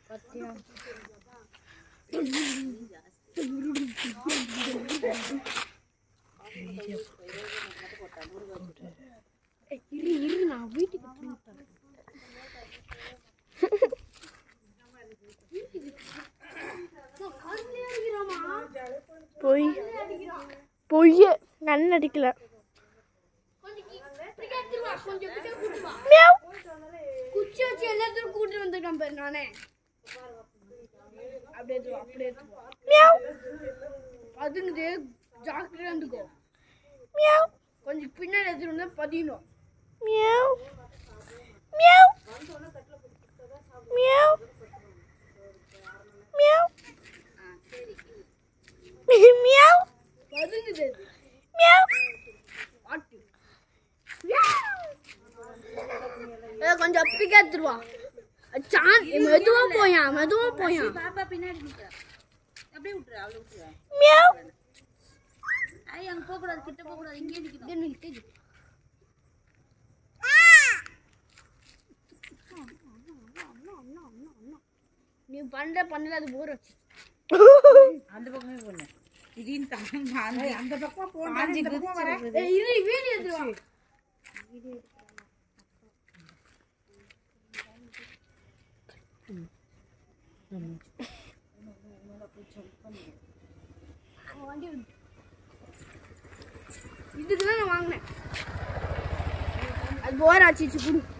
பத்தியா ஏய், இரு இரு நான் வீட்டுக்கு திரும்பி தரேன். நான் கண்ணுலயே அடிக்கிறாமா? பொய் பொய்ய நன் அடிக்கல கொஞ்சம் கி- இப்படி எடுத்துட்டு வா, கொஞ்சம் கிட்ட கூட்டு வா. மியாவ். குச்சி வச்சு எல்லாத்தையும் கூட்டு வந்திருக்கேன் பாரு நானே அப்படியே எடுத்து வா, அப்படியே எடுத்து வா. மியாவ் பதுங்குது ஜாக்கிரதையா இருந்துக்கோ மியாவ் கொஞ்சம் பின்னாடி எடுத்துட்டு வந்தா பதியணும் meow meow meow meow meow பதுங்குது அது. மியாவ் பாட்டு ஏ, கொஞ்சம் அப்பிக்கா எடுத்துட்டு வா சான் மெதுவா போயா மெதுவா போயா பாப்பா பின்னாடி நிக்கிறா அப்படியே விட்டுரு அவளை விட்டுரு மியாவ் ஐ அங்க போக கூடாது கிட்ட போக கூடாது இங்கே நிக்கணும் நீ பண்ற பண்ணல அது போர் வச்சு அந்த பக்கமே போன திடீர்னு தாங்க அந்த பக்கம் போன இந்த பக்கம் வர ஏய், இரு வீடியோ எடுத்துட்டு வா இதுக்கு தான் நான் வாங்கினேன் அது போர் ஆச்சு குடு